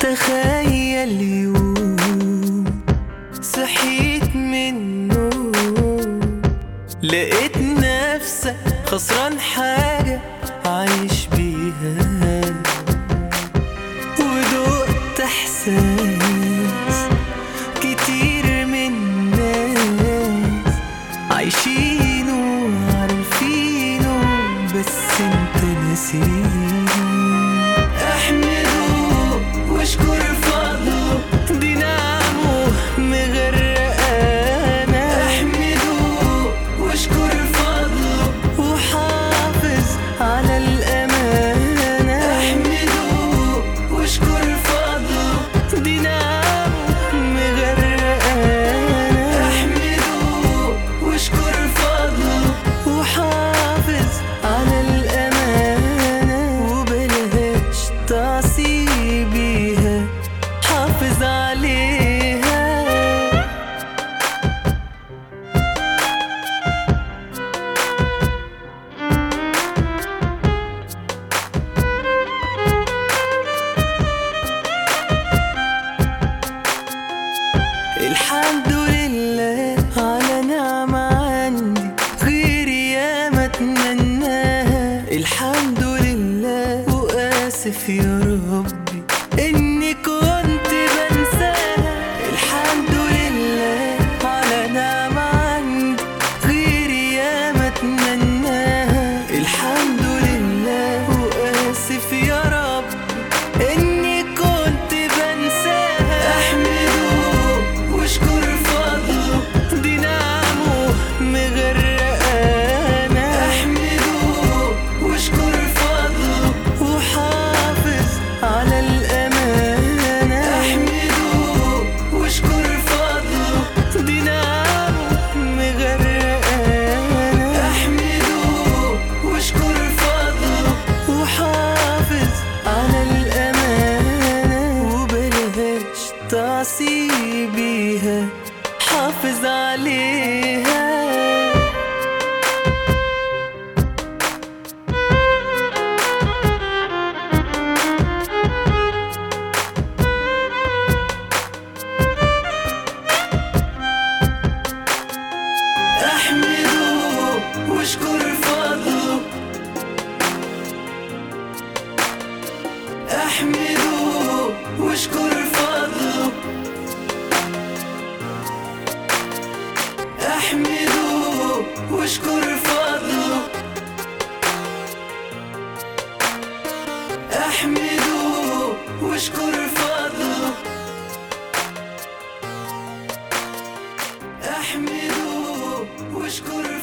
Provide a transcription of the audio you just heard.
تخيل يوم صحيت من النوم لقيت نفسك خسران حاجة عايش بيها ودقت احساس كتير من الناس عايشينه وعارفينه بس انت نسيت احمده واشكر فضله دي نعمه مغرقانا احمده واشكر فضله وحافظ على الامانه احمده واشكر فضله دي نعمه مغرقانا احمده واشكر فضله وحافظ على الامانه وبلاش تعصي بيها حافظ عليها الحمد لله على نعمة عندي غيري يا ما اتمناها الحمد لله وآسف يا ربي إني كنت بنساها الحمد لله على نعمة عندي غيري يا ما اتمناها الحمد لله وآسف يا ربي إني كنت بنساها أحمده واشكر فضله دي نعمه مغرقانا أحمده واشكر فضله وحافظ على الأمانة أحمده واشكر فضله دي نعمه مغرقانا أحمده واشكر فضله وحافظ على الأمانة وبلاش تعصي بيها حافظ عليها احمده واشكر فضله احمده واشكر فضله احمده واشكر فضله احمده واشكر فضله احمده واشكر